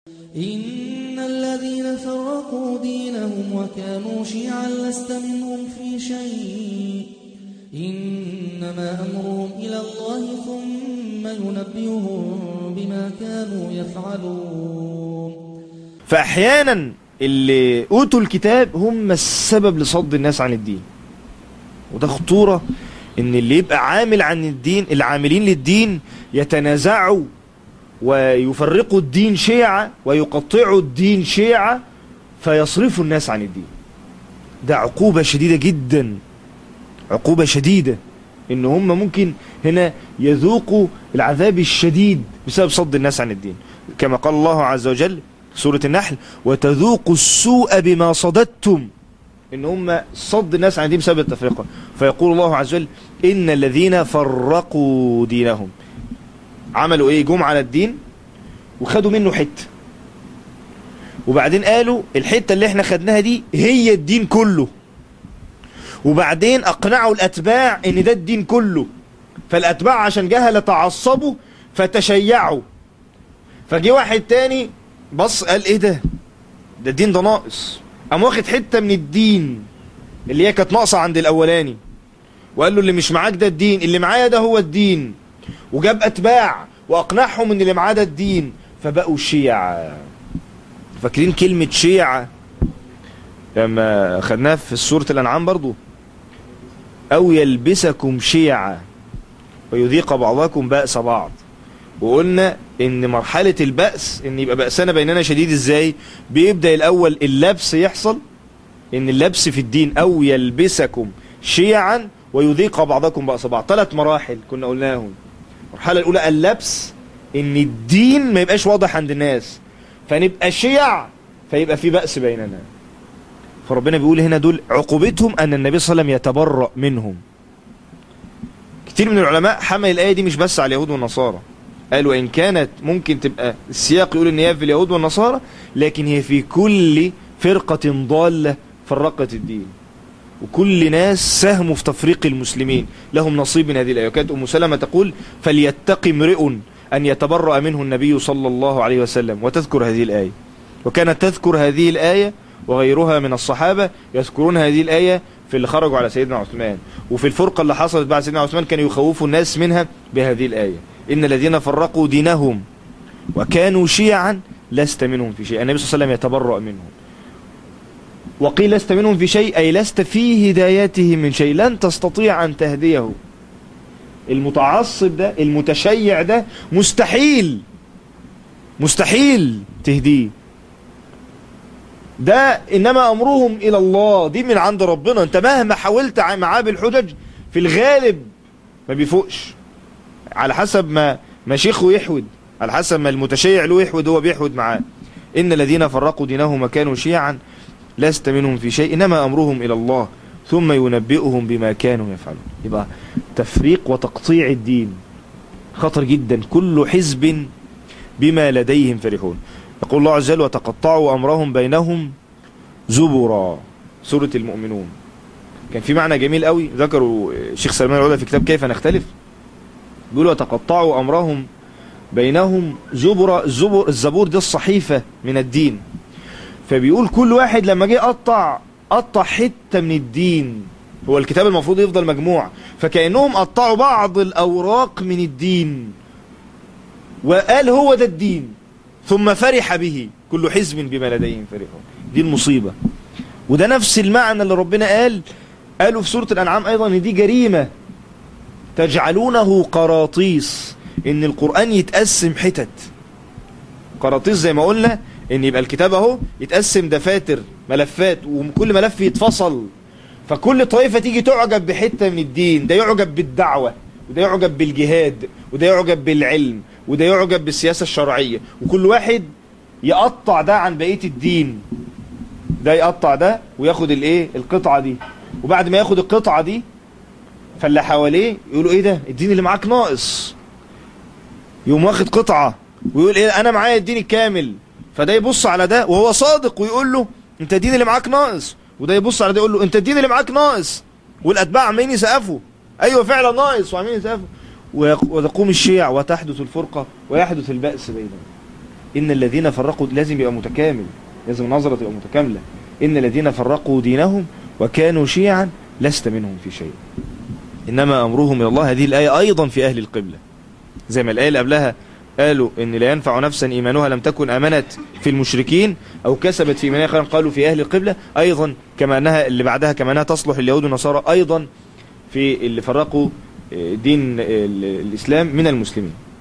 إن الذين فرقوا دينهم وكانوا شيعا لست منهم في شيء إنما أمرهم إلى الله ثم ينبئهم بما كانوا يفعلون فأحيانا اللي أوتوا الكتاب هم السبب لصد الناس عن الدين وده خطورة ان اللي يبقى عامل عن الدين العاملين للدين يتنازعوا ويفرقوا الدين شيعة ويقطعوا الدين شيعة فيصرفوا الناس عن الدين ده عقوبة شديدة جدا عقوبة شديدة ان هم ممكن هنا يذوقوا العذاب الشديد بسبب صد الناس عن الدين كما قال الله عز وجل سورة النحل وتذوقوا السوء بما صددتم ان هم صد الناس عن الدين بسبب التفرقة فيقول الله عز وجل ان الذين فرقوا دينهم عملوا ايه جم على الدين وخدوا منه حتة وبعدين قالوا الحتة اللي احنا خدناها دي هي الدين كله وبعدين اقنعوا الاتباع ان ده الدين كله فالاتباع عشان جهل تعصبوا فتشيعوا فجي واحد تاني بص قال ايه ده ده الدين ده ناقص قام واخد حتة من الدين اللي هي كانت ناقصة عند الاولاني وقال له اللي مش معاك ده الدين اللي معايا ده هو الدين وجاب اتباع واقنعهم ان اللي معاه ده الدين فبقوا شيعة فاكرين كلمة شيعة لما خدناها في سورة الانعام برضو او يلبسكم شيعة ويذيق بعضكم بأس بعض وقلنا ان مرحلة البأس ان يبقى بأسنا بيننا شديد ازاي بيبدأ الاول اللبس يحصل ان اللبس في الدين او يلبسكم شيعا ويذيق بعضكم بأس بعض ثلاث مراحل كنا قلناهم المرحلة الاولى اللبس ان الدين ما يبقاش واضح عند الناس فنبقى شيع فيبقى في بأس بيننا فربنا بيقول هنا دول عقوبتهم ان النبي صلى الله عليه وسلم يتبرأ منهم كتير من العلماء حمل الآية دي مش بس على اليهود والنصارى قالوا إن كانت ممكن تبقى السياق يقول إن هي في اليهود والنصارى لكن هي في كل فرقة ضالة فرقت الدين وكل ناس ساهموا في تفريق المسلمين لهم نصيب من هذه الآية وكانت أم سلمة تقول فليتقي امرئ أن يتبرأ منه النبي صلى الله عليه وسلم وتذكر هذه الآية وكانت تذكر هذه الآية وغيرها من الصحابة يذكرون هذه الآية في اللي خرجوا على سيدنا عثمان وفي الفرقة اللي حصلت بعد سيدنا عثمان كانوا يخوفوا الناس منها بهذه الآية إن الذين فرقوا دينهم وكانوا شيعا لست منهم في شيء النبي صلى الله عليه وسلم يتبرأ منهم وقيل لست منهم في شيء أي لست في هدايتهم من شيء لن تستطيع أن تهديه المتعصب ده المتشيع ده مستحيل مستحيل تهديه ده انما امرهم الى الله دي من عند ربنا انت مهما حاولت معاه بالحجج في الغالب ما بيفوقش على حسب ما ما شيخه يحود على حسب ما المتشيع له يحود هو بيحود معاه ان الذين فرقوا دينهم وكانوا شيعا لست منهم في شيء انما امرهم الى الله ثم ينبئهم بما كانوا يفعلون يبقى تفريق وتقطيع الدين خطر جدا كل حزب بما لديهم فرحون يقول الله عز وجل وتقطعوا أمرهم بينهم زبرا سورة المؤمنون كان في معنى جميل قوي ذكروا الشيخ سلمان العودة في كتاب كيف نختلف بيقولوا وتقطعوا أمرهم بينهم زبرا الزبر الزبور دي الصحيفة من الدين فبيقول كل واحد لما جه قطع قطع حتة من الدين هو الكتاب المفروض يفضل مجموع فكأنهم قطعوا بعض الأوراق من الدين وقال هو ده الدين ثم فرح به كل حزب بما لديهم فرحون دي المصيبة وده نفس المعنى اللي ربنا قال قالوا في سورة الأنعام أيضا ان دي جريمة تجعلونه قراطيس ان القرآن يتقسم حتت قراطيس زي ما قلنا ان يبقى الكتاب اهو يتقسم دفاتر ملفات وكل ملف يتفصل فكل طائفة تيجي تعجب بحتة من الدين ده يعجب بالدعوة وده يعجب بالجهاد وده يعجب بالعلم وده يعجب بالسياسة الشرعية وكل واحد يقطع ده عن بقية الدين ده يقطع ده وياخد الايه القطعة دي وبعد ما ياخد القطعة دي فاللي حواليه يقولوا ايه ده الدين اللي معاك ناقص يقوم واخد قطعة ويقول ايه انا معايا الدين الكامل فده يبص على ده وهو صادق ويقول له انت الدين اللي معاك ناقص وده يبص على ده يقول له انت الدين اللي معاك ناقص والاتباع عمالين يسقفوا ايوه فعلا ناقص وعمالين يسقفوا وتقوم الشيع وتحدث الفرقة ويحدث البأس بينهم إن الذين فرقوا لازم يبقى متكامل لازم النظرة تبقى متكاملة إن الذين فرقوا دينهم وكانوا شيعا لست منهم في شيء إنما أمرهم إلى الله هذه الآية أيضا في أهل القبلة زي ما الآية اللي قبلها قالوا إن لا ينفع نفسا إيمانها لم تكن أمنت في المشركين أو كسبت في إيمانها خيرا قالوا في أهل القبلة أيضا كما أنها اللي بعدها كما أنها تصلح اليهود والنصارى أيضا في اللي فرقوا دين الإسلام من المسلمين